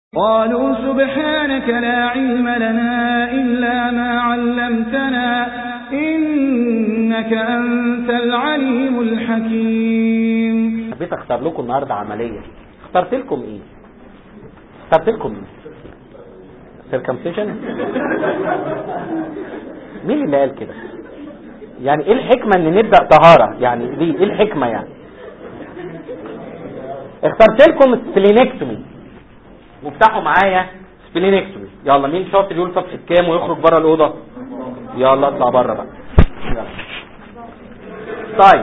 قالوا سبحانك لا علم لنا إلا ما علمتنا إنك أنت العليم الحكيم حبيت اختار لكم النهارده عمليه اخترت لكم ايه اخترت لكم ايه سيركمسيشن مين اللي قال كده يعني ايه الحكمه ان نبدا طهاره يعني ليه ايه الحكمه يعني اخترت لكم سبلينكتومي وافتحوا معايا سبلينكتومي يلا مين شاطر يقول صفحه كام ويخرج بره الاوضه يلا اطلع بره بقى يلا. طيب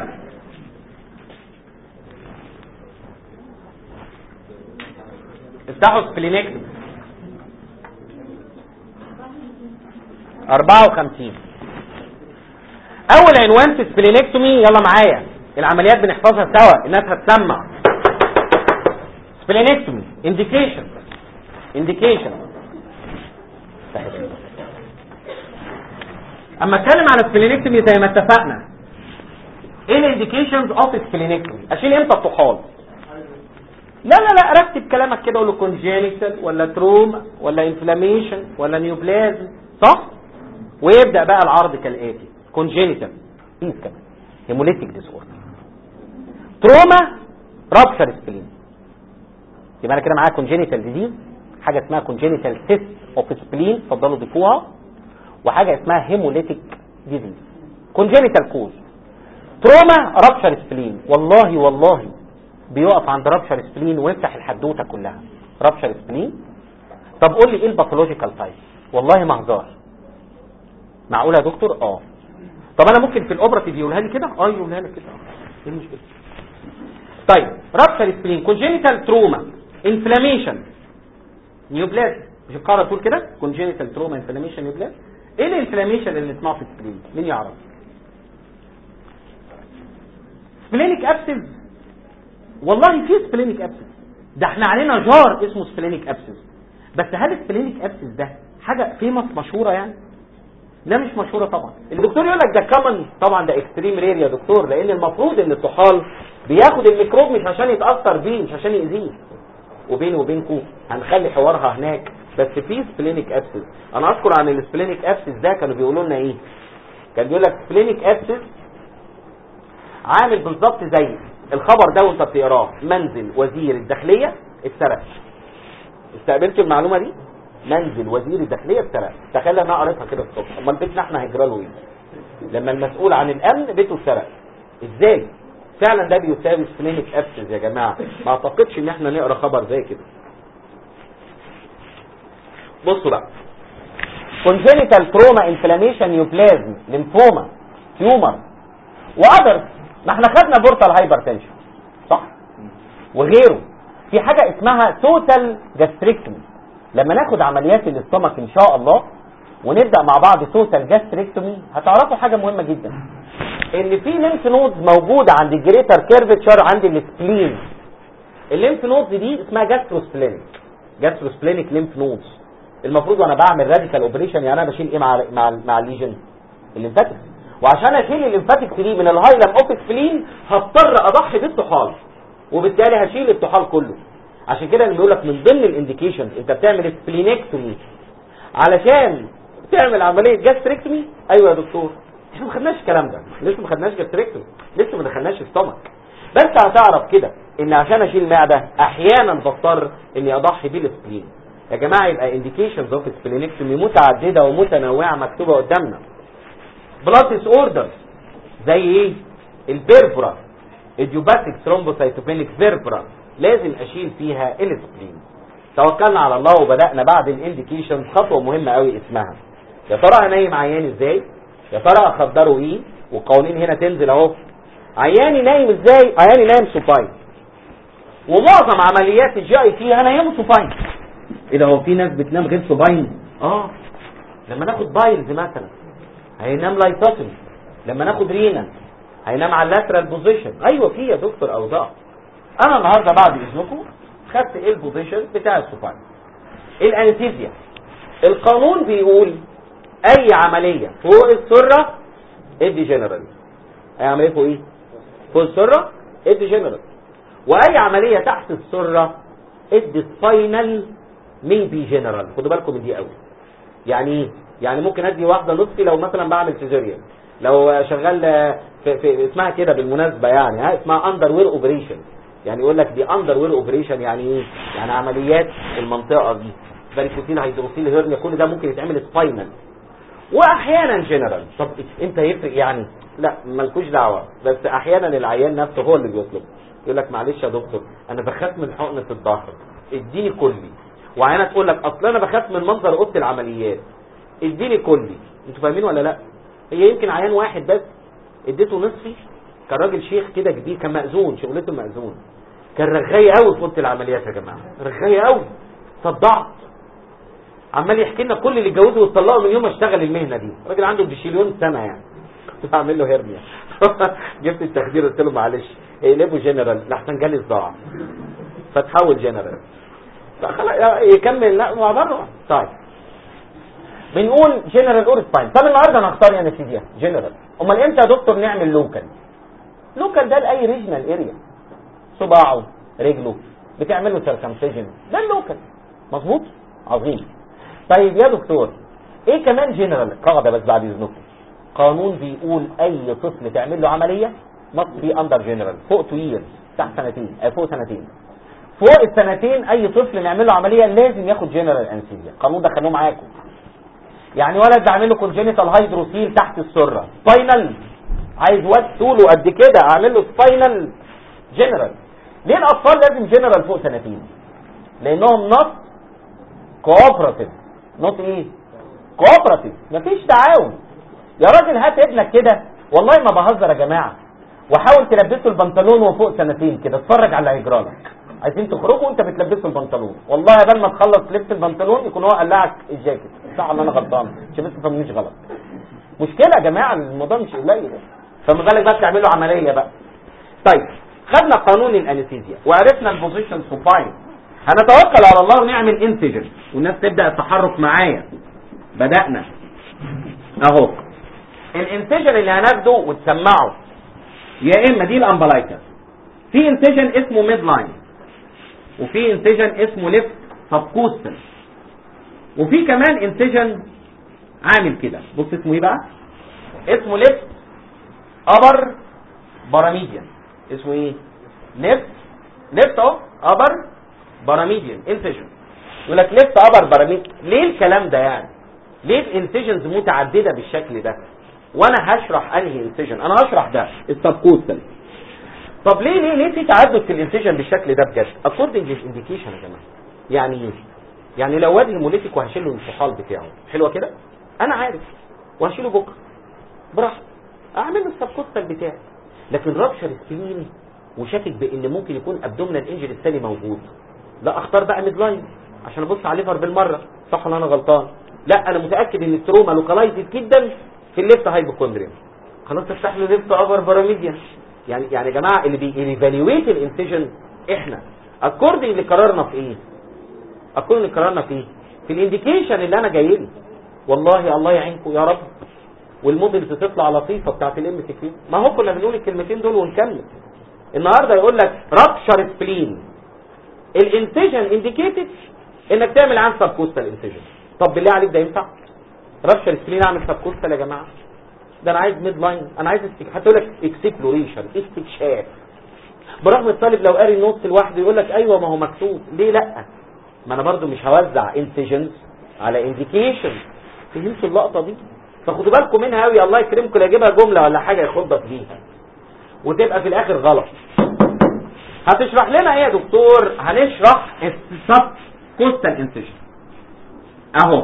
افتحوا سبلينكتومي 54 اول عنوان في سبلينكتومي يلا معايا العمليات بنحفظها سوا الناس هتسمع سبلينكتومي انديكيشن انديكيشن اما اتكلم على سبلينكتومي زي ما اتفقنا ايه الانديكيشنز اوف سبلينكتومي اشيل امتى الطحال لا لا لا رتب كلامك كده قول له كونجينيتال ولا تروما ولا انفلاميشن ولا نيوبلازم صح ويبدا بقى العرض كالاتي كونجينيتال بيس كمان هيموليتيك ديس اوردر تروما رابشر سبلين يبقى انا كده معايا كونجينيتال ديزيز حاجه اسمها كونجينيتال سيست اوف سبلين اتفضلوا ضيفوها وحاجه اسمها هيموليتيك ديزيز كونجينيتال كوز تروما رابشر سبلين والله والله بيقف عند رابشر سبلين ويفتح الحدوته كلها رابشر سبلين طب قول لي ايه الباثولوجيكال تايب والله ما هزار معقول يا دكتور اه طب انا ممكن في الاوبراتيف يقولها لي كده اه يقولها لك كده ايه المشكله طيب رابشر سبلين كونجينيتال تروما انفلاميشن نيوبلازم مش القاعده تقول كده كونجينيتال تروما انفلاميشن نيوبلازم ايه الانفلاميشن اللي نسمعه في السبلين مين يعرف سبلينيك ابسس والله في سبلينيك ابسس ده احنا علينا جار اسمه سبلينيك ابسس بس هل السبلينيك ابسس ده حاجه فيمس مشهوره يعني لا مش مشهورة طبعا الدكتور يقول لك ده كمان طبعا ده اكستريم رير يا دكتور لان المفروض ان الطحال بياخد الميكروب مش عشان يتاثر بيه مش عشان يأذيه وبيني وبينكم هنخلي حوارها هناك بس في سبلينيك ابسس انا اذكر عن السبلينيك ابسس ده كانوا بيقولوا لنا ايه كان بيقول لك سبلينيك ابسس عامل بالظبط زي الخبر ده وانت بتقراه منزل وزير الداخليه اتسرق استقبلتوا المعلومه دي منزل وزير الداخليه اتسرق تخيل انا قريتها كده الصبح امال بيتنا احنا هيجرى له ايه لما المسؤول عن الامن بيته اتسرق ازاي فعلا ده بيساوي سبلينيك ابسس يا جماعه ما اعتقدش ان احنا نقرا خبر زي كده بصوا بقى congenital trauma inflammation neoplasm lymphoma tumor واذر ما احنا خدنا بورتال هايبرتنشن صح وغيره في حاجه اسمها توتال جاستريكتومي لما ناخد عمليات الاستمك ان شاء الله ونبدا مع بعض توتال جاستريكتومي هتعرفوا حاجه مهمه جدا ان في ليمف نودز موجوده عند الجريتر كيرفتشر عند السبلين الليمف نودز دي اسمها جاستروسبلينيك جاستروسبلينيك ليمف نودز المفروض وانا بعمل راديكال اوبريشن يعني انا بشيل ايه مع مع مع الليجن الليمفاتيك وعشان اشيل الليمفاتيك دي من الهايلم اوف سبلين هضطر اضحي بالطحال وبالتالي هشيل الطحال كله عشان كده اللي بيقول لك من ضمن الانديكيشنز انت بتعمل سبلينكتومي علشان تعمل عمليه جاستريكتومي ايوه يا دكتور احنا ما خدناش الكلام ده لسه ما خدناش جاستريكتومي لسه ما دخلناش ستومك بس هتعرف كده ان عشان اشيل معده احيانا بضطر اني اضحي بالسبلين يا جماعه يبقى انديكيشنز اوف سبلينكتومي متعدده ومتنوعه مكتوبه قدامنا بلاد ديس اوردرز زي ايه البيربرا ايديوباتيك ثرومبوسايتوبينيك بيربرا لازم اشيل فيها السبلين توكلنا على الله وبدانا بعد الانديكيشن خطوه مهمه قوي اسمها يا ترى انيم عيان ازاي يا ترى اخدره ايه والقوانين هنا تنزل اهو عياني نايم ازاي عياني نايم سوباين ومعظم عمليات الجي اي تي هنيمه سوباين ايه ده هو في ناس بتنام غير سوباين اه لما ناخد بايلز مثلا هينام لايتوتمي لما ناخد رينا هينام على اللاترال بوزيشن ايوه في يا دكتور اوضاع انا النهارده بعد اذنكم خدت ايه البوزيشن بتاع السوباين الانستيزيا القانون بيقول اي عمليه فوق السره ادي جنرال اي عمليه فوق ايه فوق السره ادي جنرال واي عمليه تحت السره ادي سباينال ميبي جنرال خدوا بالكم من دي قوي يعني ايه يعني ممكن ادي واحده نصفي لو مثلا بعمل سيزيريان لو شغال في, في اسمها كده بالمناسبه يعني ها اسمها اندر وير اوبريشن يعني يقول لك دي اندر وير اوبريشن يعني ايه يعني عمليات المنطقه دي فاريكوسيل هيدروسيل هيرنيا كل ده ممكن يتعمل سباينال واحيانا جنرال طب انت يفرق يعني لا مالكوش دعوه بس احيانا العيان نفسه هو اللي بيطلب يقول لك معلش يا دكتور انا بخاف من حقنه الظهر اديني كلي وعينه تقول لك اصل انا بخاف من منظر اوضه العمليات اديني كلي انتوا فاهمين ولا لا هي يمكن عيان واحد بس اديته نصفي كان راجل شيخ كده كبير كان مأذون شغلته مأذون كان رغاي قوي في اوضه العمليات يا جماعه رغاي قوي صدعت عمال يحكي لنا كل اللي اتجوزوا واتطلقوا من يوم ما اشتغل المهنه دي راجل عنده بشيليون سنه يعني كنت بعمل له هرنيا جبت التخدير قلت له معلش اقلبه جنرال لحسن جالي صداع فتحول جنرال خلاص يكمل لا ما بره طيب بنقول جنرال اور سباين طب النهارده انا هختار يا نتيجه جنرال امال امتى يا دكتور نعمل لوكال لوكال ده لاي ريجنال اريا صباعه رجله بتعمل له سيركمسيجن ده اللوكال مظبوط عظيم طيب يا دكتور ايه كمان جنرال قاعده بس بعد اذنكم قانون بيقول اي طفل تعمل له عمليه must be under general فوق 2 years تحت سنتين آه فوق سنتين فوق السنتين اي طفل نعمل له عمليه لازم ياخد جنرال انستيزيا القانون ده خلوه معاكم يعني ولد بعمل له كونجينيتال هيدروسيل تحت السره سباينال عايز واد طوله قد كده اعمل له سباينال جنرال ليه الاطفال لازم جنرال فوق سنتين لانهم نص كوبراتيف نوت ايه كوبراتيف مفيش تعاون يا راجل هات ابنك كده والله ما بهزر يا جماعه وحاول تلبسه البنطلون وهو فوق سنتين كده اتفرج على اللي هيجرى لك عايزين تخرجوا وانت بتلبسه البنطلون والله يا بال ما تخلص لبس البنطلون يكون هو قلعك الجاكيت صح ولا انا غلطان عشان بس ما تفهمنيش غلط مشكله يا جماعه الموضوع مش قليل فما بالك بقى تعملوا عمليه بقى طيب خدنا قانون الانستيزيا وعرفنا البوزيشن سوباين هنتوكل على الله ونعمل انسجن والناس تبدا التحرك معايا بدانا اهو الانسجن اللي هناخده وتسمعه يا اما دي الامبلايكا في انسجن اسمه ميد لاين وفي انسجن اسمه ليفت سبكوستل وفي كمان انسجن عامل كده بص اسمه ايه بقى اسمه ليفت ابر باراميديان اسمه ايه ليفت ليفت اهو ابر باراميديان انسجن يقول لك ليفت ابر باراميديان ليه الكلام ده يعني ليه الانسجنز متعدده بالشكل ده وانا هشرح انهي انسجن انا هشرح ده السبكوستل طب ليه ليه ليه في تعدد في الانسجن بالشكل ده بجد اكوردنج للانديكيشن يا جماعه يعني ايه يعني لو واد هيموليتيك وهشيل له الانفصال بتاعه حلوه كده انا عارف وهشيله بكره براحتي اعمل له السبكوستال بتاعي لكن رابشر سبلين وشاكك بان ممكن يكون ابدومينال انجري الثاني موجود لا اختار بقى ميد لاين عشان ابص على الليفر بالمره صح ولا انا غلطان لا انا متاكد ان التروما لوكالايزد جدا في الليفت هايبوكوندريا خلاص افتح له ليفت ابر باراميديان يعني يعني يا جماعه اللي بيريفاليويت الانسيجن احنا اكوردنج اللي قررنا في ايه اكوردنج اللي قررنا في ايه في الانديكيشن اللي انا جاي لي والله الله يعينكم يا رب والموديل تطلع لطيفه بتاعت الام سي كيو ما هو كنا بنقول الكلمتين دول ونكمل النهارده يقول لك رابشر سبلين الانسيجن انديكيتد انك تعمل عن سبكوستال انسيجن طب بالله عليك ده ينفع رابشر سبلين اعمل سبكوستال يا جماعه ده انا عايز ميد لاين انا عايز استك... حتى يقول لك اكسبلوريشن استكشاف برغم الطالب لو قاري النص لوحده يقول لك ايوه ما هو مكتوب ليه لا ما انا برضو مش هوزع انسيجنز على انديكيشن فهمتوا اللقطه دي فخدوا بالكم منها قوي الله يكرمكم لا يجيبها جمله ولا حاجه يخضك بيها وتبقى في الاخر غلط هتشرح لنا ايه يا دكتور هنشرح السب كوستال انسيجن اهو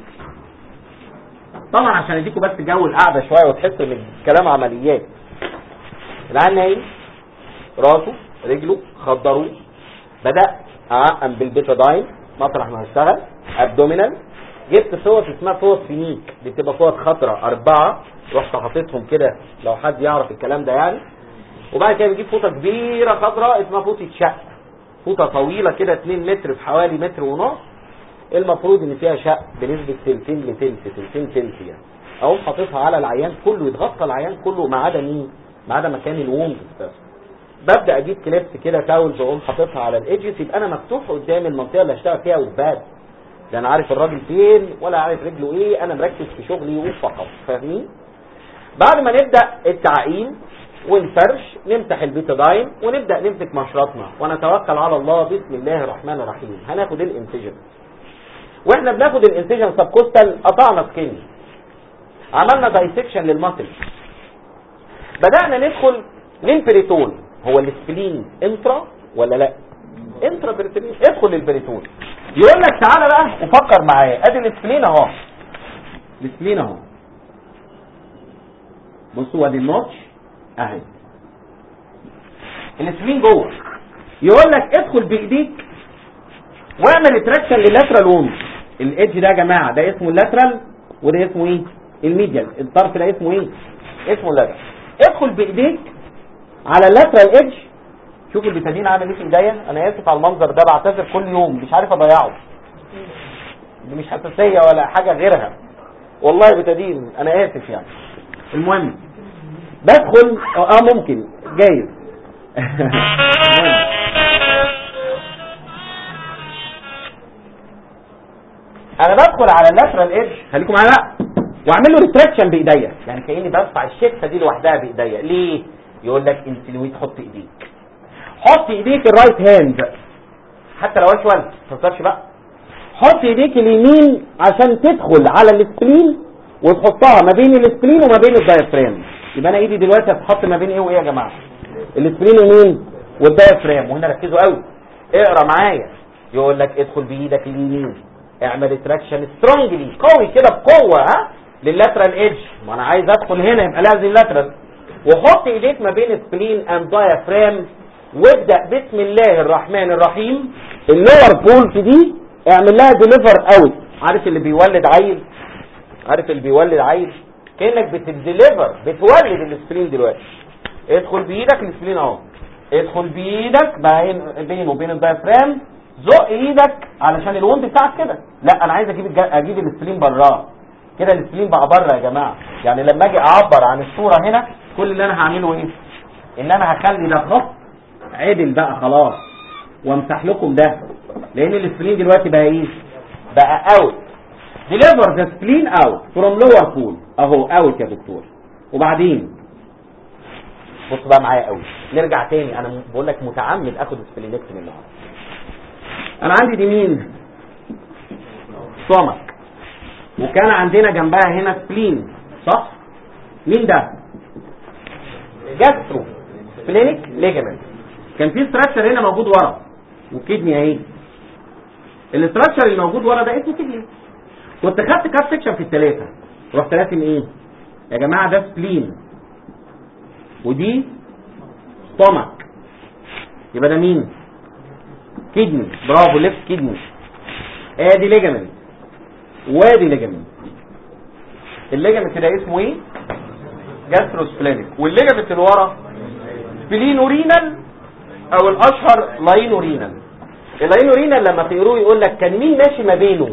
طبعا عشان اديكم بس جو القعده شويه وتحس ان الكلام عمليات العيان نايم راسه رجله خدروه بدا اعقم بالبيتاداين مطرح ما هشتغل ابدومينال جبت فوط اسمها فوط فينيك دي بتبقى فوط خضراء اربعه رحت حاططهم كده لو حد يعرف الكلام ده يعني وبعد كده بجيب فوطه كبيره خضراء اسمها فوطه شق فوطه طويله كده 2 متر في حوالي متر ونص المفروض ان فيها شق بنسبه تلتين لتلت تلتين تلت يعني اقوم حاططها على العيان كله يتغطى العيان كله ما عدا مين ما عدا مكان الوند بس ببدا اجيب كليبس كده تاول بقوم حاططها على الايدجز يبقى انا مفتوح قدام المنطقه اللي هشتغل فيها وتباد لا انا عارف الراجل فين ولا عارف رجله ايه انا مركز في شغلي وفقط فاهمين بعد ما نبدا التعقيم ونفرش نمسح البيتاداين ونبدا نمسك مشرطنا ونتوكل على الله بسم الله الرحمن الرحيم هناخد الانسجن واحنا بناخد الانسجن سبكوستال قطعنا سكين عملنا دايسكشن للماسل بدانا ندخل للبريتون هو السبلين انترا ولا لا انترا بريتون ادخل للبريتون يقول لك تعالى بقى وفكر معايا ادي السبلين اهو السبلين اهو بصوا ادي النوتش اهي السبلين جوه يقول لك ادخل بايديك واعمل تراكشن لللاترال ووند الايدج ده يا جماعه ده اسمه اللاترال وده اسمه ايه الميديال الطرف ده اسمه ايه اسمه اللاترال ادخل بايديك على اللاترال ايدج شوف البتادين عامل ايه في ايديا انا اسف على المنظر ده بعتذر كل يوم مش عارف اضيعه دي مش حساسيه ولا حاجه غيرها والله بتادين انا اسف يعني المهم بدخل اه ممكن جايز انا بدخل على اللاترال ايدج خليكم معايا بقى واعمل له ريتراكشن بايديا يعني كاني برفع الشفه دي لوحدها بايديا ليه يقول لك انسلويت حط ايديك حط ايديك الرايت هاند حتى لو اشول ما تفكرش بقى حط ايديك اليمين عشان تدخل على السبلين وتحطها ما بين السبلين وما بين الدايفرام يبقى انا ايدي دلوقتي هتحط ما بين ايه وايه يا جماعه السبلين ومين والدايفرام وهنا ركزوا قوي اقرا معايا يقول لك ادخل بايدك اليمين اعمل تراكشن سترونجلي قوي كده بقوه ها لللاترال ايدج ما انا عايز ادخل هنا يبقى لازم لاترال وحط ايديك ما بين سبلين اند دايفرام وابدا بسم الله الرحمن الرحيم اللور بولت دي اعمل لها ديليفر اوت عارف اللي بيولد عيل عارف اللي بيولد عيل كانك بتديليفر بتولد السبلين دلوقتي ادخل بايدك السبلين اهو ادخل بايدك بين بينه وبين الدايفرام زق ايدك علشان الوند بتاعك كده لا انا عايز اجيب الج... اجيب السبلين براه كده السبلين بقى بره يا جماعه يعني لما اجي اعبر عن الصوره هنا كل اللي انا هعمله ايه ان انا هخلي ده خط عدل بقى خلاص وامسح لكم ده لان السبلين دلوقتي بقى ايه بقى اوت ديليفر ذا سبلين اوت فروم لور بول اهو اوت يا دكتور وبعدين بص بقى معايا قوي نرجع تاني انا بقول لك متعمد اخد سبلينكتومي النهارده انا عندي دي مين سtomach وكان عندنا جنبها هنا سبلين صح مين ده جاسترو سبلينيك ليجامنت كان في ستراكشر هنا موجود ورا وكدني اهي الاستراكشر اللي موجود ورا ده اسمه كدني كنت خدت كات سكشن في الثلاثه رحت راسم ايه يا جماعه ده سبلين ودي ستومك يبقى ده مين كدني برافو ليفت كدني ادي ليجامنت وادي ليجامنت الليجامنت ده اسمه ايه جاستروسبلينيك والليجامنت اللي ورا سبلينورينال او الاشهر لاينورينال اللاينورينال لما تقروه يقول لك كان مين ماشي ما بينه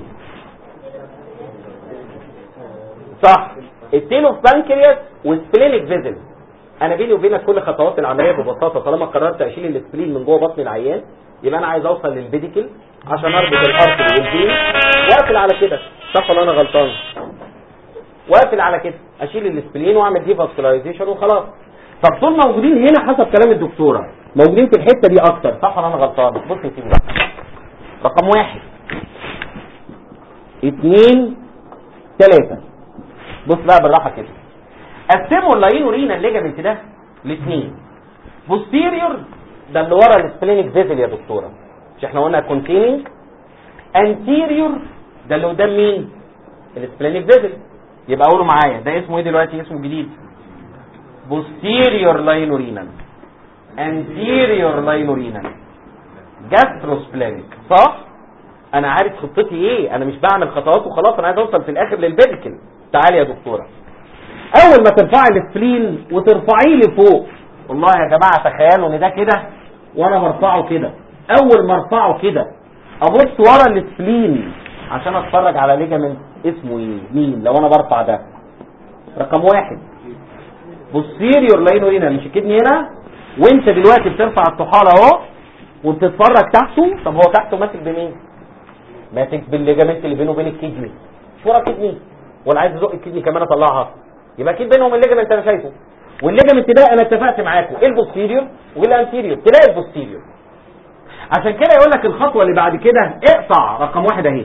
صح التيلو بانكرياس والسبلينيك فيزل انا بيني وبينك كل خطوات العمليه ببساطه طالما قررت اشيل السبلين من جوه بطن العيان يبقى انا عايز اوصل للبيديكل عشان اربط الارتر والفين واقفل على كده صح ولا انا غلطان واقفل على كده اشيل السبلين واعمل دي فاسكولايزيشن وخلاص طب طول موجودين هنا حسب كلام الدكتوره موجودين في الحته دي اكتر صح ولا انا غلطان بص يا سيدي بقى رقم واحد اتنين تلاتة بص بقى بالراحه كده قسموا اللاينورينا الليجامنت ده لاثنين بوستيريور ده اللي ورا السبلينيك فيزل يا دكتوره مش احنا قلنا كونتيننج انتيريور ده اللي قدام مين السبلينيك فيزل يبقى قولوا معايا ده اسمه ايه دلوقتي اسمه جديد posterior linorrenal anterior linorrenal gastrosplenic صح انا عارف خطتي ايه انا مش بعمل خطوات وخلاص انا عايز اوصل في الاخر للبيديكل تعالي يا دكتوره اول ما ترفعي السبلين وترفعيه لفوق والله يا جماعه تخيلوا ان ده كده وانا برفعه كده اول ما ارفعه كده ابص ورا السبلين عشان اتفرج على ليجامنت اسمه ايه مين لو انا برفع ده رقم واحد بوستيريور لاينورينا مش الكدني هنا وانت دلوقتي بترفع الطحال اهو وبتتفرج تحته طب هو تحته ماسك بمين ماسك بالليجامنت اللي بينه وبين الكدني مش ورا الكدني ولا عايز ازق الكدني كمان اطلعها يبقى اكيد بينهم الليجامنت انا شايفه والليجامنت ده انا اتفقت معاكم ايه البوستيريور والانتيريور تلاقي البوستيريور عشان كده يقول لك الخطوه اللي بعد كده اقطع رقم واحد اهي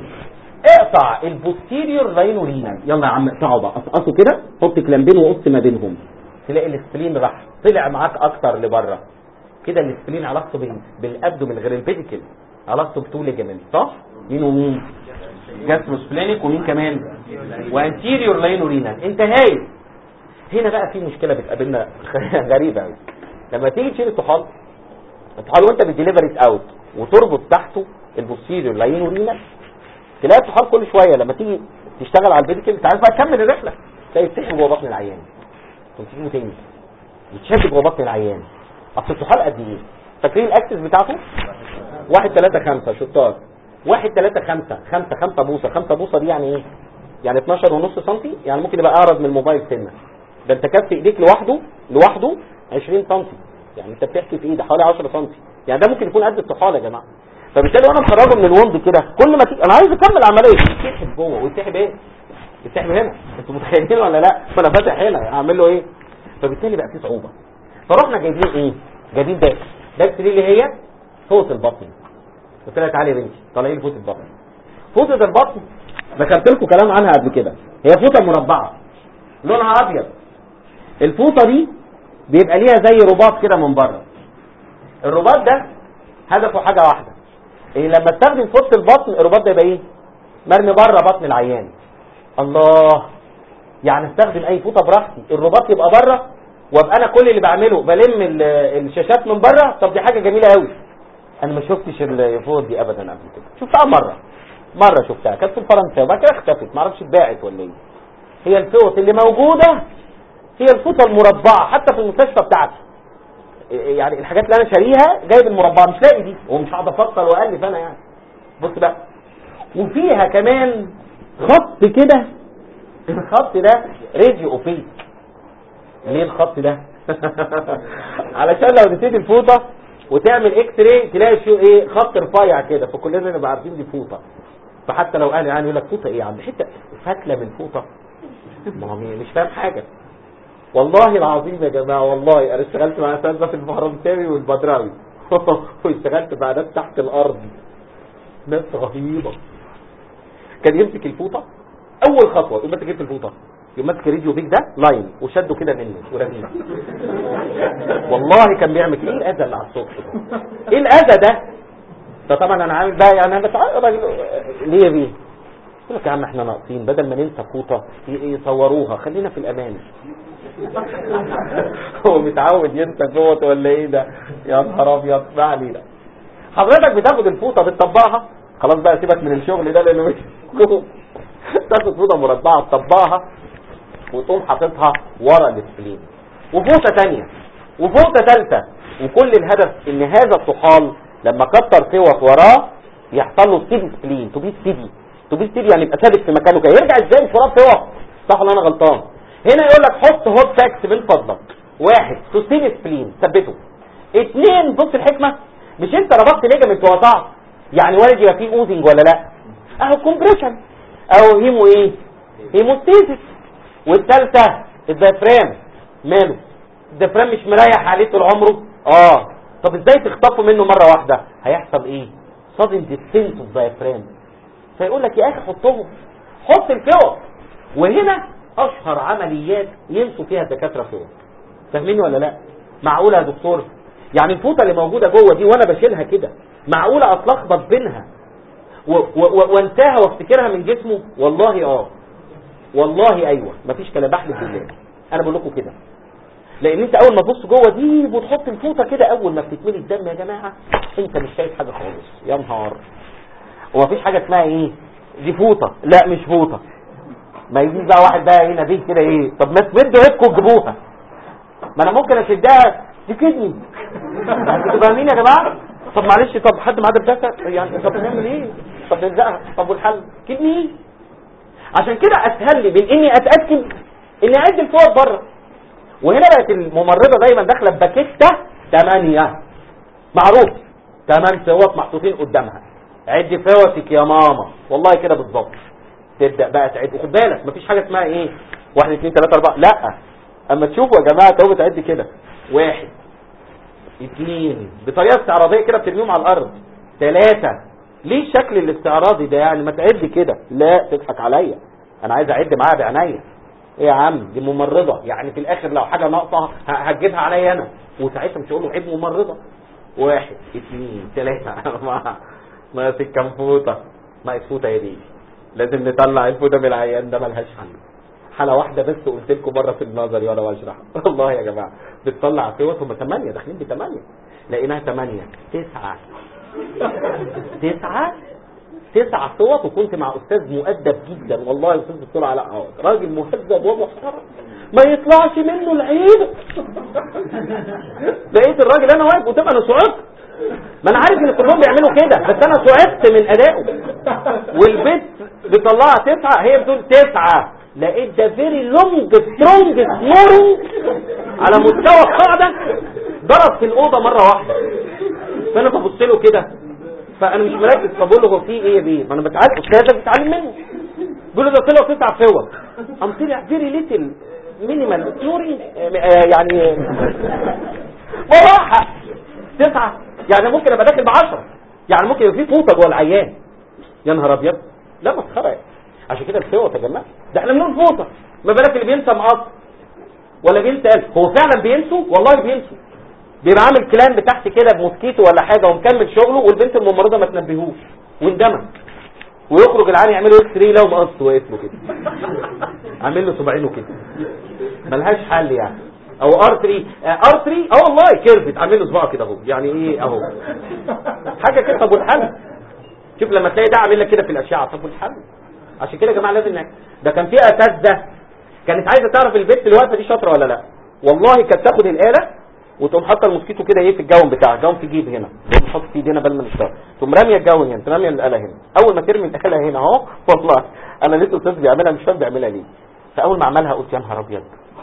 اقطع البوستيريور راينورينا يلا يا عم اقطعوا بقى قصقصوا كده حط كلامبين وقص ما بينهم تلاقي السبلين راح طلع معاك اكتر لبره كده السبلين علاقته بال- بالابدومين غير البيديكل علاقته بتو ليجامنت صح مين ومين جاستروسبلينيك ومين كمان وانتيريور لاينورينا انت هايل هنا بقى في مشكله بتقابلنا غريبه قوي لما تيجي تشيل الطحال الطحال وانت بتديليفريت اوت وتربط تحته البوستيريور لاينورينا تلاقي الطحال كل شويه لما تيجي تشتغل على البيديكل انت عايز بقى تكمل الرحله تلاقي يتسحب جوه بطن العيان تمسكه تاني يتشد جوه بطن العيان اصل الطحال قد ايه فاكرين الاكسس بتاعته واحد تلاتة خمسة شطار واحد تلاتة خمسة خمسة خمسة بوصة خمسة بوصة دي يعني ايه يعني 12 ونص سنتي يعني ممكن يبقى اعرض من الموبايل سنة ده انت كف ايديك لوحده لوحده 20 سنتي يعني انت بتحكي في ايدك حوالي 10 سنتي يعني ده ممكن يكون قد الطحال يا جماعه فبالتالي وانا مخرجه من الوند كده كل ما تيجي انا عايز اكمل عمليه يتسحب جوه ويتسحب ايه يتسحب هنا انتوا متخيلين ولا لا فانا فاتح هنا اعمل له ايه فبالتالي بقى في صعوبه فرحنا جايبين ايه جايبين داكس داكس دي اللي هي فوط البطن قلت لها تعالي يا بنتي طالعين فوط البطن فوطه البطن ذكرت لكم كلام عنها قبل كده هي فوطه مربعه لونها ابيض الفوطه دي بيبقى ليها زي رباط كده من بره الرباط ده هدفه حاجه واحده إيه لما استخدم فوطه البطن الرباط ده يبقى ايه مرمي بره بطن العيان الله يعني استخدم اي فوطه براحتي الرباط يبقى بره وابقى انا كل اللي بعمله بلم ال- الشاشات من بره طب دي حاجه جميله قوي انا ما شفتش الفوط دي ابدا قبل كده شفتها مره مره شفتها كانت في فرنسا وبعد كده اختفت ما اعرفش اتباعت ولا ايه هي الفوط اللي موجوده هي الفوطه المربعه حتى في المستشفى بتاعتي إيه يعني الحاجات اللي انا شاريها جايب المربعه مش لاقي دي ومش هقعد افصل والف انا يعني بص بقى وفيها كمان خط كده الخط ده راديو اوبيك ليه الخط ده علشان لو نسيت الفوطه وتعمل اكس راي تلاقي فيه ايه خط رفيع كده فكلنا نبقى عارفين دي فوطه فحتى لو قال يعني يقول لك فوطه ايه يا عم حته فتله من فوطه ما هو مش فاهم حاجه والله العظيم يا جماعه والله انا اشتغلت مع اساتذه في الفرنساوي والبدراوي واشتغلت مع ناس تحت الارض ناس رهيبه كان يمسك الفوطه اول خطوه يقوم ماسك جبت الفوطه يقوم ماسك راديو بيك ده لاين وشده كده منه ورميه والله كان بيعمل كده. ايه الاذى اللي على الصبح ده ايه الاذى ده ده طبعا انا عامل بقى يعني انا بتعرف راجل ليه بيه قلت لك يا عم احنا ناقصين بدل ما ننسى فوطه ي- يصوروها خلينا في الامان هو متعود ينسى فوط ولا ايه ده يا نهار ابيض ما علينا حضرتك بتاخد الفوطه بتطبقها خلاص بقى سيبك من الشغل ده لانه مش تاخد فوطه مربعه تطبقها وتقوم حاططها ورا السبلين وفوطه تانية وفوطه ثالثه وكل الهدف ان هذا الطحال لما كتر فوط وراه يحصل له ستيدي سبلين تو بي ستيدي تو بي ستيدي يعني يبقى ثابت في مكانه كده يرجع ازاي في وراه فوط صح ولا انا غلطان هنا يقول لك حط هوت فاكس من فضلك واحد سوستين سبلين ثبته اثنين بص الحكمه مش انت ربطت ليجمنت وقطعت يعني وارد يبقى فيه اوزنج ولا لا اهو كومبريشن او هيمو ايه هيموستيزيس والثالثه الديافرام ماله الديافرام مش مريح عليه طول عمره اه طب ازاي تخطفه منه مره واحده هيحصل ايه sudden descent of diaphragm فيقول لك يا اخي حطهم حط الفوط وهنا اشهر عمليات ينسوا فيها الدكاتره فوط فاهميني ولا لا معقوله يا دكتور يعني الفوطه اللي موجوده جوه دي وانا بشيلها كده معقوله اتلخبط بينها و- و- و- وانساها وافتكرها من جسمه والله اه والله ايوه مفيش كلام بحلف بالله انا بقول لكم كده لان انت اول ما تبص جوه دي وتحط الفوطه كده اول ما بتتملي الدم يا جماعه انت مش شايف حاجه خالص يا نهار ومفيش حاجه اسمها ايه دي فوطه لا مش فوطه ما يجيش بقى واحد بقى هنا دي كده ايه طب ما تمدوا ايدكم تجيبوها ما انا ممكن اشدها دي كدني انتوا فاهمين يا جماعه طب معلش طب حد معاه دباسه يعني طب نعمل ايه طب نلزقها طب والحل كدني عشان كده اسهل لي من اني اتاكد اني اعد الفوط بره وهنا بقت الممرضه دايما داخله بباكيته 8 معروف 8 فوط محطوطين قدامها عد فوتك يا ماما والله كده بالظبط تبدا بقى تعد وخد بالك مفيش حاجه اسمها ايه واحد اثنين ثلاثه اربعه لا اما تشوفوا يا جماعه تو بتعد كده واحد اثنين بطريقه استعراضيه كده بترميهم على الارض ثلاثه ليه الشكل الاستعراضي ده يعني ما تعد كده لا تضحك عليا انا عايز اعد معاها بعينيا ايه يا عم دي ممرضه يعني في الاخر لو حاجه ناقصه ه- هتجيبها عليا انا وساعتها مش هقول له عيب ممرضه واحد اثنين ثلاثه ما ما في الكمفوطه ما الفوطه يا دي لازم نطلع الفوطه من العيان ده ملهاش حل حاله واحده بس قلت لكم مره في النظري وانا بشرح والله يا جماعه بتطلع فوط هم ثمانيه داخلين بثمانيه لقيناها ثمانيه تسعه تسعه تسع صوت وكنت مع استاذ مؤدب جدا والله استاذ دكتور علاء عوض راجل مهذب ومحترم ما يطلعش منه العيب لقيت الراجل انا واقف قدام انا صعقت ما انا عارف ان كلهم بيعملوا كده بس انا صعقت من ادائه والبنت بتطلعها تسعه هي بتقول تسعه لقيت ده فيري لونج سترونج سنورنج على مستوى القاعده ضرب في الاوضه مره واحده فانا ببص له كده فانا مش مركز فبقول له هو في ايه يا بيه ما انا بتعلم استاذه بتعلم منه بيقول له ده طلع تسع فوط ام طلع فيري ليتل مينيمال سنورنج يعني مراحه تسعه يعني ممكن ابقى داخل بعشرة يعني ممكن يبقى في فوطه جوه العيان يا نهار ابيض لا مسخره يعني. عشان كده الفوط يا جماعه ده احنا بنقول فوطه ما بالك اللي بينسى مقص ولا بينسى قلب هو فعلا بينسوا والله بينسوا بيبقى عامل كلام بتحت كده بموسكيتو ولا حاجه ومكمل شغله والبنت الممرضه ما تنبهوش واندمج ويخرج العيان يعمل له اكس راي لو مقص واقف له كده عامل له صباعينه كده ملهاش حل يعني او ار 3 ار 3 اه والله كيرفت عامل له صباعه كده اهو يعني ايه اهو حاجه كده طب والحل شوف لما تلاقي ده عامل لك كده في الاشعه طب والحل عشان كده يا جماعه لازم نعمل. ده كان في اساتذه كانت عايزه تعرف البت اللي واقفه دي شاطره ولا لا والله كانت تاخد الاله وتقوم حاطه الموسكيتو كده ايه في الجون بتاعها الجون في جيب هنا تقوم حاطط في ايدينا بال ما نشتغل تقوم راميه الجون هنا راميه الاله هنا اول ما ترمي الاله هنا اهو والله انا لسه استاذ بيعملها مش فاهم بيعملها ليه فاول ما عملها قلت يا نهار ابيض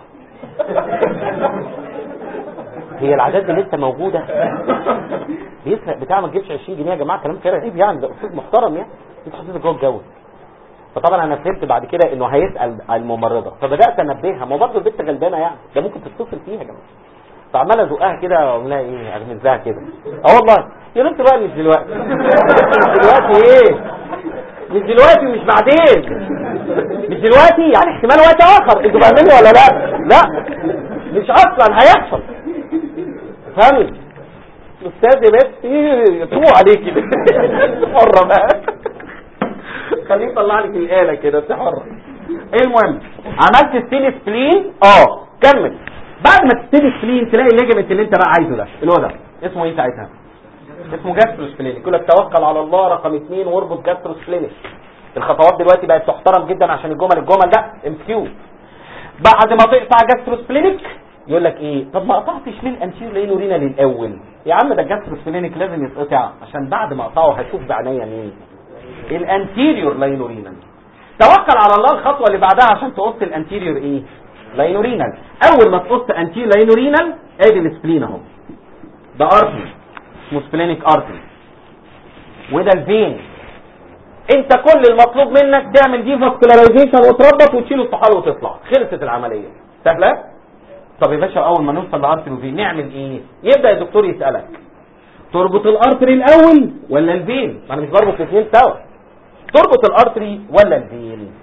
هي العادات دي لسه موجوده بيسرق بتاع ما تجيبش 20 جنيه يا جماعه كلام كده عيب يعني ده استاذ محترم يعني انت حطيتك جوه الجو فطبعا انا فهمت بعد كده انه هيسال الممرضه فبدات انبهها ما برضه البنت غلبانه يعني ده ممكن تتصل فيها يا جماعه فعمال ازقها كده واقول لها ايه اغمز لها كده اه والله يا بنت بقى مش دلوقتي مش دلوقتي ايه مش دلوقتي مش بعدين مش دلوقتي يعني احتمال وقت اخر انتوا فاهميني ولا لا لا مش اصلا هيحصل فاهمي استاذ يا بنت ايه طوع عليكي حره بقى خليه يطلع لك الاله كده انت حره المهم عملت ستيل سبلين اه كمل بعد ما تستيل سبلين تلاقي الليجمنت اللي انت بقى عايزه ده اللي هو ده اسمه ايه ساعتها اسمه جاستروسبلينيك يقول لك توكل على الله رقم اثنين واربط جاستروسبلينيك الخطوات دلوقتي بقت تحترم جدا عشان الجمل الجمل لا ام كيو بعد ما تقطع جاستروسبلينيك يقول لك ايه طب ما قطعتش ليه الانتير ليه نورينا للاول يا عم ده الجاستروسبلينيك لازم يتقطع عشان بعد ما اقطعه هشوف بعينيا مين الانتيريور لاينورينال توكل على الله الخطوه اللي بعدها عشان تقص الانتيريور ايه لاينورينال اول ما تقص انتير لاينورينال ادي السبلين اهو ده ارتري اسمه سبلينيك ارتري وده الفين انت كل المطلوب منك تعمل دي فاسكولاريزيشن وتربط وتشيل الطحال وتطلع خلصت العمليه سهله طب يا باشا اول ما نوصل لارتري وفين نعمل ايه يبدا الدكتور يسالك تربط الارتري الاول ولا الفين ما انا مش بربط الاثنين سوا تربط الارتري ولا الفين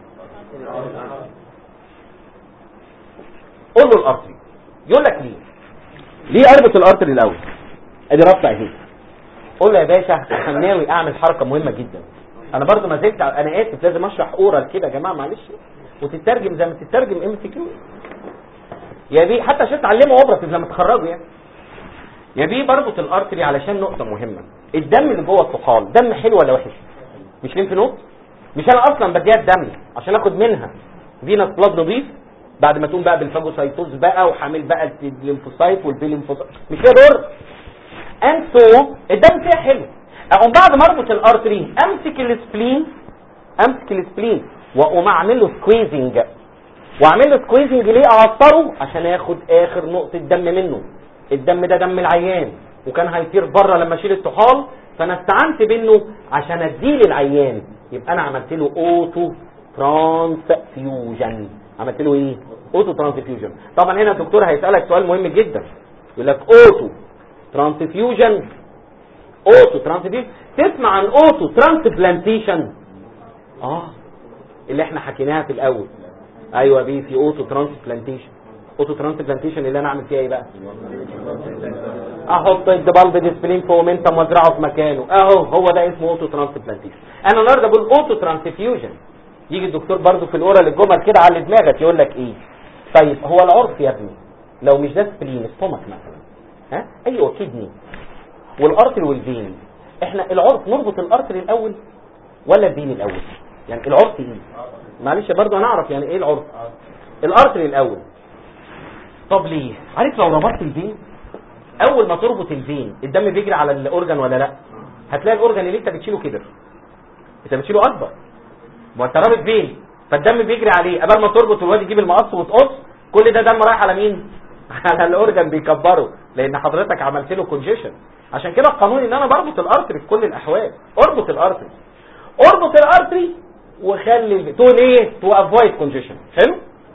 قول له الارتري يقول لك ليه ليه اربط الارتري الاول ادي رابطه اهي قول له يا باشا عشان ناوي اعمل حركه مهمه جدا انا برضو ما زلت انا اسف لازم اشرح اورال كده يا جماعه معلش وتترجم زي ما تترجم ام سي كيو يا بيه حتى عشان تعلموا اوبراتيف لما تخرجوا يعني يا بيه بربط الارتري علشان نقطه مهمه الدم اللي جوه الطحال دم حلو ولا وحش مش ليمف نود مش انا اصلا بديها الدم عشان اخد منها فينس بلاد نضيف بعد ما تقوم بقى بالفاجوسايتوز بقى وحامل بقى الليمفوسايت والبيليمفوسايت مش كده دور انسو الدم فيها حلو اقوم بعد ما اربط الارتري امسك السبلين امسك السبلين واقوم اعمل له سكويزنج واعمل له سكويزنج ليه اعطره عشان اخد اخر نقطه دم منه الدم ده دم العيان وكان هيطير بره لما اشيل الطحال فانا استعنت منه عشان اديه للعيان يبقى انا عملت له اوتو ترانسفيوجن عملت له ايه اوتو ترانسفيوجن طبعا هنا الدكتور هيسالك سؤال مهم جدا يقول لك اوتو ترانسفيوجن اوتو ترانسفيوجن تسمع عن اوتو ترانسبلانتيشن اه اللي احنا حكيناها في الاول ايوه بيه في اوتو ترانسبلانتيشن اوتو ترانسبلانتيشن اللي انا اعمل فيها ايه بقى احط الدبالب ديسبلين في مومنتم وازرعه في مكانه اهو هو ده اسمه اوتو ترانسبلانتيشن انا النهارده بقول اوتو ترانسفيوجن يجي الدكتور برضو في الاورال الجمل كده على دماغك يقول لك ايه طيب هو العرف يا ابني لو مش ده سبلين ستومك مثلا ها ايوه كدني والارتري والفين احنا العرف نربط الارتري الاول ولا الفين الاول يعني العرف ايه معلش برضو انا اعرف يعني ايه العرف الارتري الاول طب ليه عارف لو ربطت الفين اول ما تربط الفين الدم بيجري على الاورجن ولا لا هتلاقي الاورجن اللي انت بتشيله كبر انت بتشيله اكبر ما انت رابط فين فالدم بيجري عليه قبل ما تربط الواد يجيب المقص وتقص كل ده دم رايح على مين على الاورجن بيكبره لان حضرتك عملت له كونجيشن عشان كده القانون ان انا بربط الارتري في كل الاحوال اربط الارتري اربط الارتري وخلي تقول ايه تو افويد كونجيشن حلو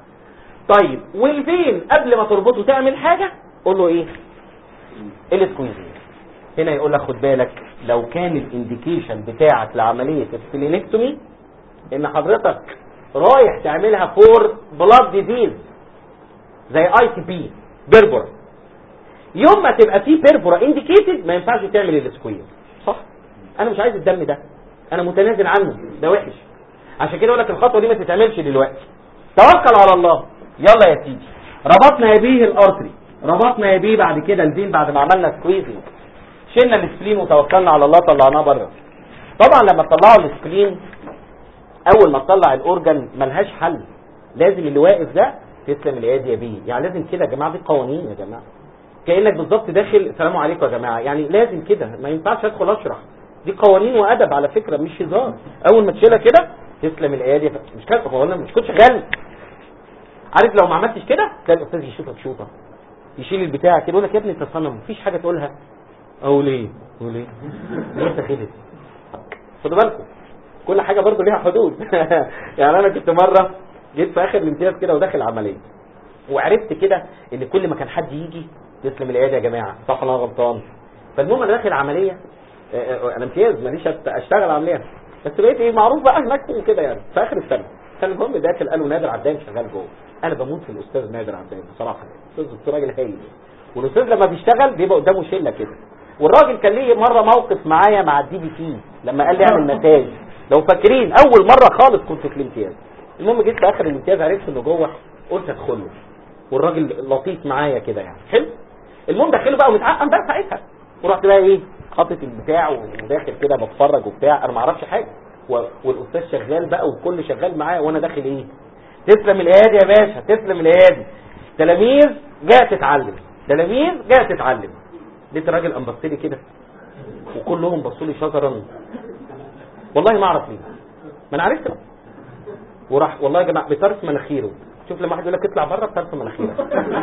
طيب والفين قبل ما تربطه تعمل حاجه قول له ايه السكويزين هنا يقول لك خد بالك لو كان الانديكيشن بتاعك لعمليه السبلينكتومي ان حضرتك رايح تعملها فور بلاد ديزيز زي اي تي بي بيربورا يوم ما تبقى فيه بيربورا انديكيتد ما ينفعش تعمل السكويز صح انا مش عايز الدم ده انا متنازل عنه ده وحش عشان كده اقول لك الخطوه دي ما تتعملش دلوقتي توكل على الله يلا يا سيدي ربطنا يا بيه الارتري ربطنا يا بيه بعد كده الفين بعد ما عملنا سكويزنج شلنا السبلين وتوكلنا على الله طلعناه بره طبعا لما تطلعوا السبلين اول ما تطلع الاورجن ملهاش حل لازم اللي واقف ده تسلم اليد يا بيه يعني لازم كده يا جماعه دي قوانين يا جماعه كانك بالظبط داخل السلام عليكم يا جماعه يعني لازم كده ما ينفعش ادخل اشرح دي قوانين وادب على فكره مش هزار اول ما تشيلها كده تسلم الايادي مش كده هو انا مش كنت شغال عارف لو ما عملتش كده تلاقي الاستاذ يشوفك شوطه يشيل البتاع كده يقول لك يا ابني انت صنم مفيش حاجه تقولها اقول ايه اقول ايه ليه انت خدت خدوا بالكم كل حاجه برضه ليها حدود يعني انا كنت مره جيت في اخر الامتياز كده وداخل عمليه وعرفت كده ان كل ما كان حد يجي تسلم العياده يا جماعه صح ولا انا غلطان فالمهم انا داخل عمليه انا امتياز ماليش اشتغل عمليه بس بقيت ايه معروف بقى هناك وكده يعني في اخر السنه فالمهم داخل قالوا نادر عدان شغال جوه انا بموت في الاستاذ نادر عدان بصراحه الاستاذ دكتور راجل هايل والاستاذ لما بيشتغل بيبقى قدامه شله كده والراجل كان ليه مره موقف معايا مع الدي بي سي لما قال لي اعمل مساج لو فاكرين اول مره خالص كنت في الامتياز المهم جيت في اخر الامتياز عرفت انه جوه قلت ادخله والراجل لطيف معايا كده يعني حلو المهم دخله بقى ومتعقم بقى ساعتها ورحت بقى ايه حاطط البتاع وداخل كده بتفرج وبتاع انا ما اعرفش حاجه والاستاذ شغال بقى والكل شغال معايا وانا داخل ايه تسلم الايادي يا باشا تسلم الايادي تلاميذ جايه تتعلم تلاميذ جايه تتعلم لقيت الراجل قام بص لي كده وكلهم بصوا لي شجرا والله ما اعرف ليه ما انا عرفت بقى وراح والله يا جماعه بطرف مناخيره شوف لما واحد يقول لك اطلع بره بطرف مناخيرك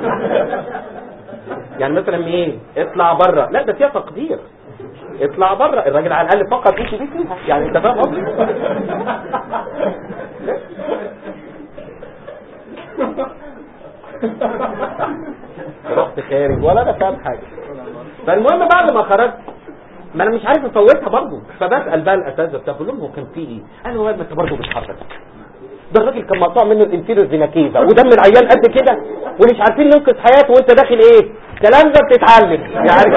يعني مثلا ايه اطلع بره لا ده فيها تقدير اطلع بره الراجل على الاقل فقط ايش دي فيها يعني انت فاهم قصدي رحت خارج ولا انا فاهم حاجه فالمهم بعد ما خرجت ما انا مش عارف افوتها برضه فبسال بقى الاساتذه بتاع بقول لهم هو كان في ايه؟ قال هو ما انت برضه بتحرك ده الراجل كان مقطوع منه الانفيريور فيناكيزا ودم العيان قد كده ومش عارفين ننقذ حياته وانت داخل ايه؟ كلام ده بتتعلم يعني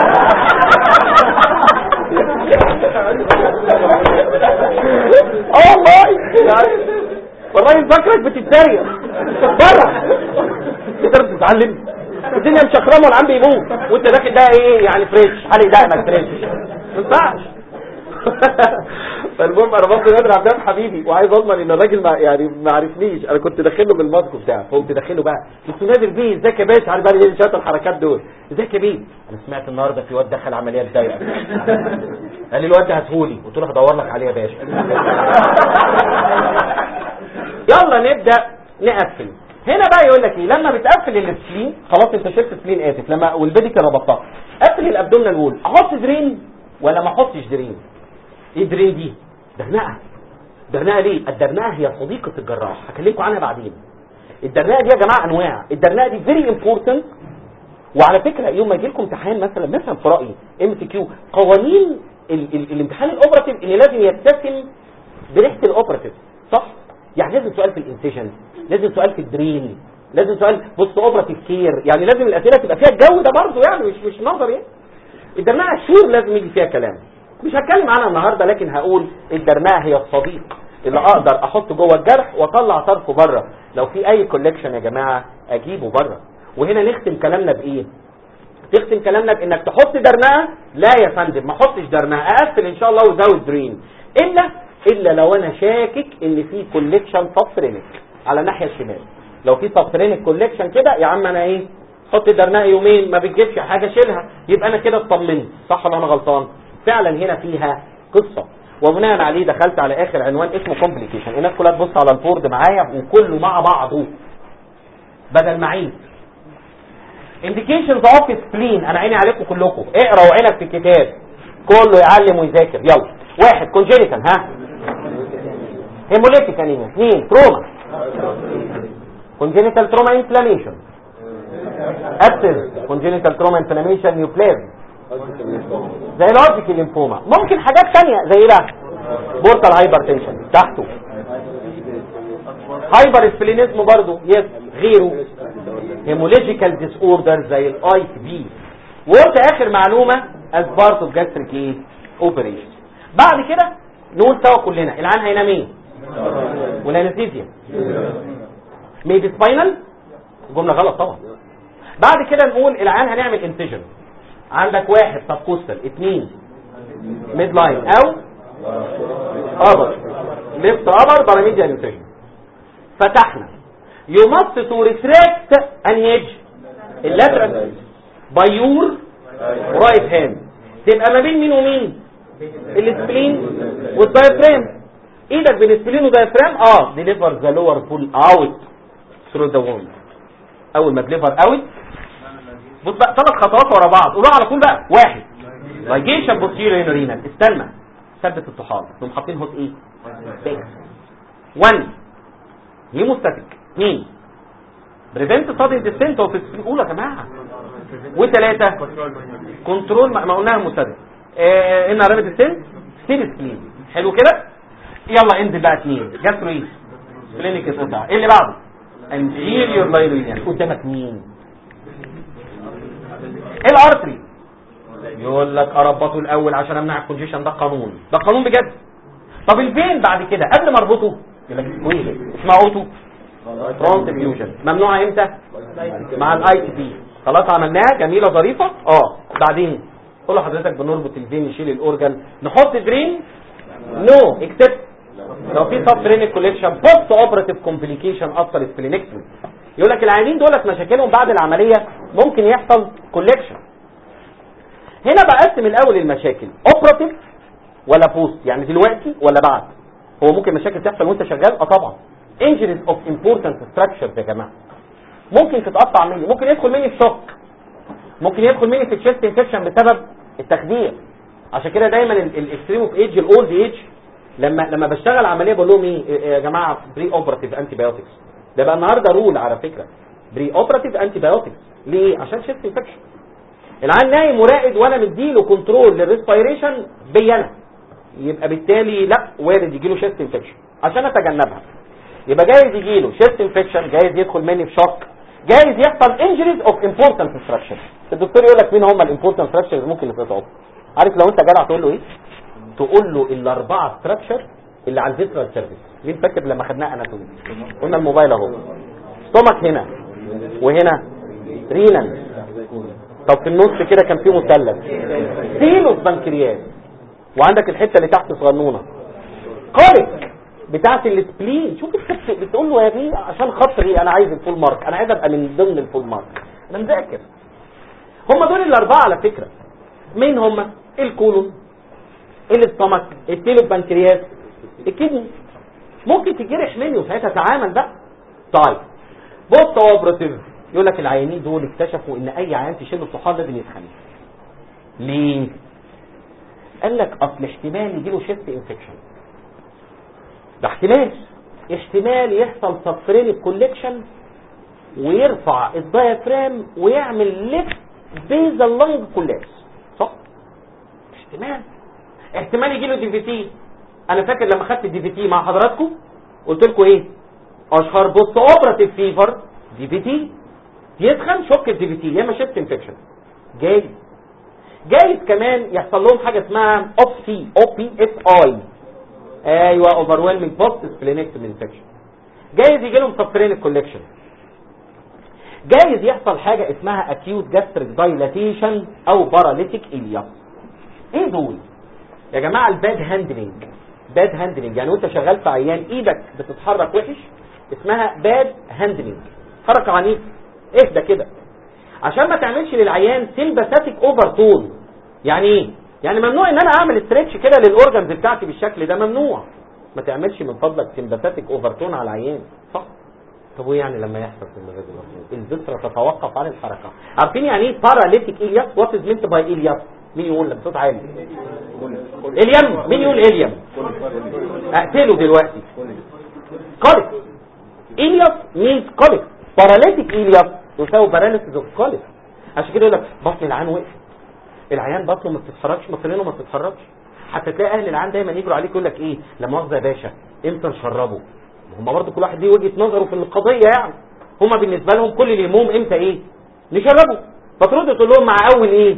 اه والله يعني والله فاكرك بتتريق بره انت بتتعلم الدنيا مشخرمه والعم بيموت وانت داخل ده ايه يعني فريش حالق دقنك فريش ما ينفعش فالمهم انا برضه نادر عبد حبيبي وعايز اضمن ان الراجل ما يعني ما عرفنيش انا كنت داخل له بالماسك بتاعه فقمت داخله بقى قلت له نادر بيه ازيك يا باشا عارف بقى ايه شويه الحركات دول ازيك يا بيه انا سمعت النهارده في واد دخل عمليه ضيقه قال لي الواد ده هاتهولي قلت له هدور لك عليه يا باشا يلا نبدا نقفل هنا بقى يقول لك ايه لما بتقفل السبلين خلاص انت شلت سبلين اسف لما والبيديكال ربطتها قفل الابدومينال وول احط درين ولا ما احطش درين ايه درين دي درنقه درنقه ليه الدرنقه هي صديقه الجراح هكلمكم عنها بعدين الدرنقه دي يا جماعه انواع الدرنقه دي فيري امبورتنت وعلى فكره يوم ما يجي لكم امتحان مثلا مثلا في رايي ام سي كيو قوانين ال ال الامتحان الاوبراتيف اللي لازم يتسم بريحه الاوبراتيف صح يعني لازم سؤال في الانسيجن لازم سؤال في الدرين لازم سؤال بص اوبراتيف كير يعني لازم الاسئله تبقى فيها الجو ده برضه يعني مش مش نظري يعني. الدرنقه شور لازم يجي فيها كلام مش هتكلم عنها النهارده لكن هقول الدرنقه هي الصديق اللي اقدر احطه جوه الجرح واطلع طرفه بره لو في اي كولكشن يا جماعه اجيبه بره وهنا نختم كلامنا بايه تختم كلامنا بانك تحط درنقه لا يا فندم ما احطش درنقه اقفل ان شاء الله وزود درين الا الا لو انا شاكك ان في كولكشن سبترينك على الناحيه الشمال لو في سبترينك كولكشن كده يا عم انا ايه حط درنقه يومين ما بتجيبش حاجه شيلها يبقى انا كده اطمنت صح ولا انا غلطان فعلا هنا فيها قصه وبناء عليه دخلت على اخر عنوان اسمه كومبليكيشن الناس كلها تبص على البورد معايا وكله مع بعضه بدل ما اعيد indications of spleen انا عيني عليكم كلكم اقرا وعينك في الكتاب كله يعلم ويذاكر يلا واحد كونجينيتال ها هيموليتيك انيميا اثنين تروما كونجينيتال تروما انفلاميشن ابسس كونجينيتال تروما انفلاميشن نيوبلازم زي لوجيك الليمفوما ممكن حاجات تانية زي ده بورتال هايبر تنشن تحته هايبر سبلينيزم برضو يس غيره هيمولوجيكال ديس اوردر زي الاي بي وقلت اخر معلومه از بارت اوف جاستريك ايه اوبريشن بعد كده نقول سوا كلنا العيان هينام ايه والانستيزيا ميد سباينال جمله غلط طبعا بعد كده نقول العيان هنعمل انتجن عندك واحد سبكوستال اثنين ميد لاين او ابر ليفت ابر باراميديال انتجن فتحنا you must to retract an edge اللاترال by your right hand تبقى ما بين مين ومين السبلين والدايفرام ايدك بين السبلين والدايفرام اه deliver the lower pull out through the wound اول ما deliver out بص بقى ثلاث خطوات ورا بعض قولوا على طول بقى واحد ligation posterior renal استنى ثبت الطحال نقوم حاطين هوت ايه 1 هيموستاتيك اثنين بريفنت صادن ديسنت اوف الاولى يا جماعه وثلاثه كنترول ما قلناها مستدل آه ان رمت السن ستيل سكلين حلو كده يلا انزل بقى اثنين جاسترو ايه كلينيك اتقطع ايه اللي بعده انتيريور لايلويان قدامك مين ايه الارتري يقول لك اربطه الاول عشان امنع الكونجيشن ده قانون ده قانون بجد طب الفين بعد كده قبل ما اربطه يقول لك ويه اسمها اوتو فرونت فيوجن ممنوعه امتى مع الاي تي بي خلاص عملناها جميله ظريفه اه بعدين قول لحضرتك بنربط الفين نشيل الاورجن نحط درين نو اكسبت لو في سب فرينك كوليكشن بوست اوبراتيف كومبليكيشن افتر سبلينكتومي يقول لك العيانين دولت مشاكلهم بعد العمليه ممكن يحصل كوليكشن هنا بقسم الاول المشاكل اوبراتيف ولا بوست يعني دلوقتي ولا بعد هو ممكن مشاكل تحصل وانت شغال اه طبعا injuries of important structures يا جماعه ممكن تتقطع مني ممكن يدخل مني في شوك ممكن يدخل مني في تشيست انفكشن بسبب التخدير عشان كده دايما الاكستريم اوف ايج الاولد ايج لما لما بشتغل عمليه بقول لهم ايه يا جماعه بري اوبراتيف انتي بايوتكس ده بقى النهارده رول على فكره بري اوبراتيف انتي بايوتكس ليه عشان شيست انفكشن العيان نايم وراقد وانا مديله كنترول للريسبيريشن بي انا يبقى بالتالي لا وارد يجي له شيست انفكشن عشان اتجنبها يبقى جايز يجي له شيست انفكشن جايز يدخل مني في شوك جايز يحصل انجريز اوف امبورتنت ستراكشر الدكتور يقول لك مين هم الامبورتنت ستراكشرز ممكن يتقطعوا عارف لو انت جدع تقول له ايه تقول له الاربعه ستراكشر اللي على الفيترال سيرفيس مين فاكر لما خدناها اناتومي قلنا الموبايل اهو ستومك هنا وهنا رينال طب في النص كده كان في مثلث سيلوس بنكرياس وعندك الحته اللي تحت صغنونه قالك بتاعت السبلين شوف الست بتقول له يا بيه عشان خاطري انا عايز الفول مارك انا عايز ابقى من ضمن الفول مارك انا مذاكر هم دول الاربعه على فكره مين هم الكولون الاستمك التيلو بنكرياس الكدني ممكن تجرح مني وساعتها تعامل بقى طيب بص اوبراتيف يقول لك العيانين دول اكتشفوا ان اي عيان تشيل الطحال لازم يتخن ليه قال لك اصل احتمال يجي له شيست انفكشن ده احتمال احتمال يحصل سبفرينيك كوليكشن ويرفع الدايفرام ويعمل ليفت بيز اللنج كولابس صح احتمال احتمال يجي له دي في تي انا فاكر لما خدت الدي في تي مع حضراتكم قلت لكم ايه اشهر بص اوبراتيف فيفر دي في تي يسخن شك الدي في تي يا اما شيست انفكشن جايز جايز كمان يحصل لهم حاجه اسمها اوب سي او بي اس اي ايوه اوفر ويلمنج بوست سبلينكتوم انفكشن جايز يجي لهم سبفرينيك كولكشن جايز يحصل حاجه اسمها اكيوت جاستريك دايلاتيشن او باراليتيك الياس ايه دول يا جماعه الباد هاندلنج باد هاندلنج يعني وانت شغال في عيان ايدك بتتحرك وحش اسمها باد هاندلنج حركه عنيفه اهدى كده عشان ما تعملش للعيان سيمباثيك اوفر تون يعني ايه يعني ممنوع ان انا اعمل ستريتش كده للاورجنز بتاعتي بالشكل ده ممنوع ما تعملش من فضلك سيمباثيك اوفر تون على العيان صح طب وايه يعني لما يحصل في المزاج الوصول الذكرى تتوقف عن الحركه عارفين يعني ايه باراليتيك الياس وات از مينت باي الياس مين يقول لك بصوت عالي اليم مين يقول اليم اقتله دلوقتي كوليك الياس مينز كوليك باراليتيك الياس يساوي باراليسيس اوف كوليك عشان كده يقول لك بطن العيان وقف العيان بطنه ما بتتحركش مصرينه ما بتتحركش حتى تلاقي اهل العيان دايما يجروا عليك يقول لك ايه لا مؤاخذه يا باشا امتى نشربه هم برضه كل واحد ليه وجهه نظره في القضيه يعني هم بالنسبه لهم كل اللي يهمهم امتى ايه نشربه فترد تقول لهم مع اول ايه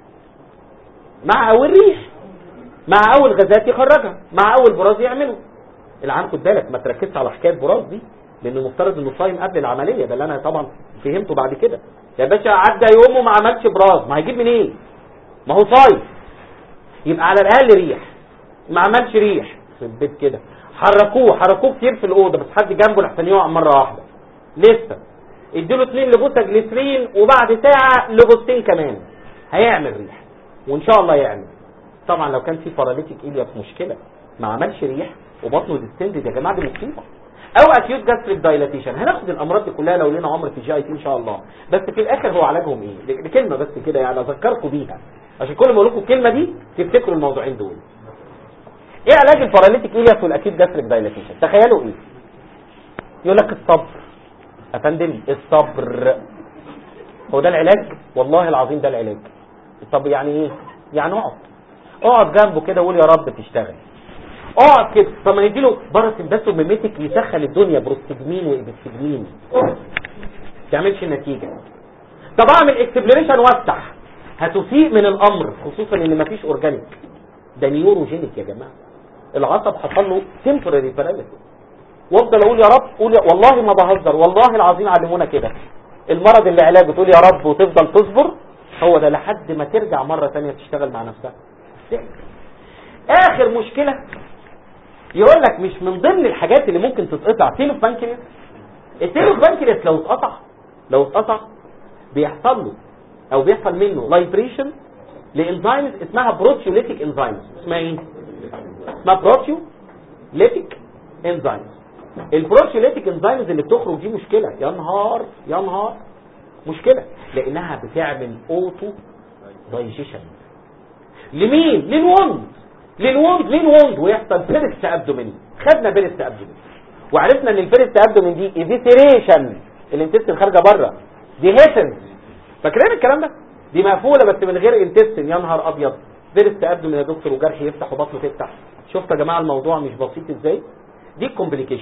مع اول ريح مع اول غازات يخرجها مع اول براز يعمله العام خد بالك ما تركزش على حكايه براز دي لان المفترض انه صايم قبل العمليه ده اللي انا طبعا فهمته بعد كده يا باشا عدى يوم وما عملش براز ما هيجيب منين إيه؟ ما هو صايم يبقى على الاقل ريح ما عملش ريح في البيت كده حركوه حركوه كتير في الاوضه بس حد جنبه لحسن يقع مره واحده لسه اديله اتنين لبوسه جليسرين وبعد ساعه لبوستين كمان هيعمل ريح وان شاء الله يعمل طبعا لو كان في باراليتيك الياس مشكله ما عملش ريح وبطنه ديستندد يا جماعه دي مصيبه او اكيوت جاستريك دايلاتيشن هناخد الامراض دي كلها لو لنا عمر في جي اي تي ان شاء الله بس في الاخر هو علاجهم ايه دي كلمه بس كده يعني اذكركم بيها عشان كل ما اقول لكم الكلمه دي تفتكروا الموضوعين دول ايه علاج الباراليتيك الياس والاكيوت جاستريك دايلاتيشن تخيلوا ايه يقول لك الصبر افندم الصبر هو ده العلاج والله العظيم ده العلاج طب يعني ايه يعني اقعد اقعد جنبه كده وقول يا رب تشتغل اقعد كده طب ما نديله باراسمباسو ميميتك يسخن الدنيا بروستجمين وايبستجمين ما تعملش نتيجه طب اعمل اكسبلوريشن وافتح هتسيء من الامر خصوصا ان مفيش اورجانيك ده نيوروجينيك يا جماعه العصب حصل له تمبرري باراليسيس وافضل اقول يا رب قول يا والله ما بهزر والله العظيم علمونا كده المرض اللي علاجه تقول يا رب وتفضل تصبر هو ده لحد ما ترجع مرة ثانيه تشتغل مع نفسها اخر مشكلة يقول لك مش من ضمن الحاجات اللي ممكن تتقطع تيلو بانكرياس التيلو بانكرياس لو اتقطع لو اتقطع بيحصل له او بيحصل منه لايبريشن لانزيمز اسمها بروتيوليتيك انزيمز اسمها ايه اسمها بروتيوليتيك انزيمز البروتيوليتيك انزيمز اللي بتخرج دي مشكلة يا نهار يا نهار مشكلة لانها بتعمل اوتو دايجيشن لمين للوند للوند مين وند ويحصل فيرست ابدومين خدنا فيرست ابدومين وعرفنا ان الفيرست ابدومين دي ايفيتريشن الانتستين خارجه بره دي هيسنس فاكرين الكلام ده دي مقفوله بس من غير انتستين يا نهار ابيض فيرست ابدومين يا دكتور وجرح يفتح وبطنه تفتح شفتوا يا جماعه الموضوع مش بسيط ازاي دي الكومبليكيشن